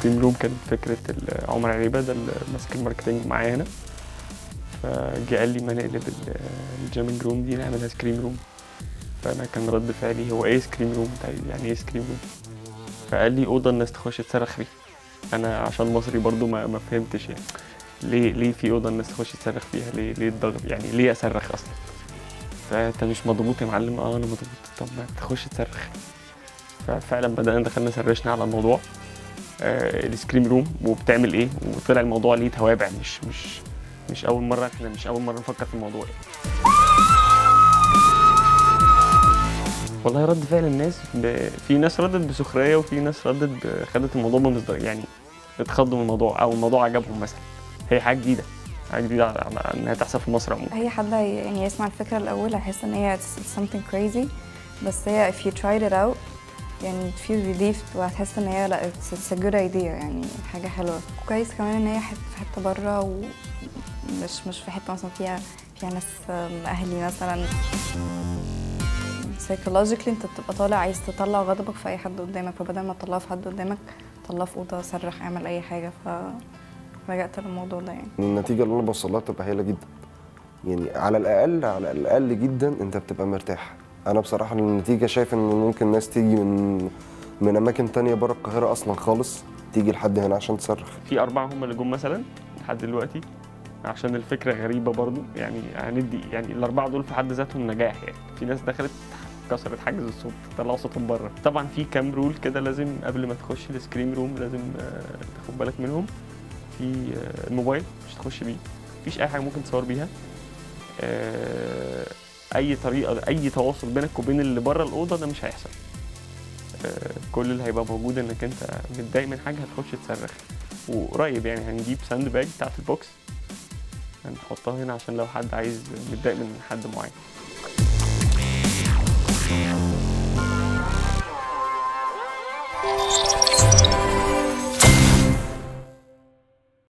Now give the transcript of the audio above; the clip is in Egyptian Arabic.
السكريم روم كانت فكره ال- عمر عريبه ده اللي ماسك الماركتنج معايا هنا فجه قال لي ما نقلب ال- الجيمنج روم دي نعملها سكريم روم فانا كان رد فعلي هو ايه سكريم روم طيب يعني ايه سكريم روم فقال لي اوضه الناس تخش تصرخ فيها انا عشان مصري برضو ما, ما فهمتش يعني ليه ليه في اوضه الناس تخش تصرخ فيها ليه ليه الضغط يعني ليه اصرخ اصلا فانت مش مضغوط يا معلم اه انا مضغوط طب ما تخش تصرخ ففعلا بدانا دخلنا سرشنا على الموضوع آه السكريم روم وبتعمل ايه وطلع الموضوع ليه توابع مش مش مش اول مره احنا مش اول مره نفكر في الموضوع يعني. والله رد فعل الناس ب... في ناس ردت بسخريه وفي ناس ردت ب... خدت الموضوع بمصدر يعني اتخضوا من الموضوع او الموضوع عجبهم مثلا هي حاجه جديده حاجه جديده على- على انها تحصل في مصر عموما اي حد هي- يعني يسمع الفكره الاول هيحس ان هي it's something crazy بس هي if you tried it out يعني feel relieved وهتحس ان هي لا it's, it's a good idea يعني حاجه حلوه كويس كمان ان هي حت- في حته بره ومش مش في حته مثلا فيها فيها ناس um, اهلي مثلا psychologically انت بتبقى طالع عايز تطلع غضبك في اي حد قدامك فبدل ما تطلعه في حد قدامك طلعه في اوضه صرخ اعمل اي حاجه ف لجأت للموضوع ده يعني النتيجه اللي انا بوصل لها بتبقى هايله جدا يعني على الاقل على الاقل جدا انت بتبقى مرتاح انا بصراحه النتيجه شايف ان ممكن ناس تيجي من من اماكن تانية بره القاهره اصلا خالص تيجي لحد هنا عشان تصرخ في أربعة هم اللي جم مثلا لحد دلوقتي عشان الفكرة غريبة برضو يعني هندي يعني الأربعة دول في حد ذاتهم نجاح يعني في ناس دخلت كسرت حاجز الصوت طلعوا صوتهم بره طبعا في كام رول كده لازم قبل ما تخش السكريم روم لازم آه، تاخد بالك منهم في آه، الموبايل مش تخش بيه مفيش أي حاجة ممكن تصور بيها آه، أي طريقة أي تواصل بينك وبين اللي بره الأوضة ده مش هيحصل آه، كل اللي هيبقى موجود انك انت متضايق من حاجه هتخش تصرخ وقريب يعني هنجيب ساند باج بتاعت البوكس هنحطها هنا عشان لو حد عايز متضايق من حد معين Thank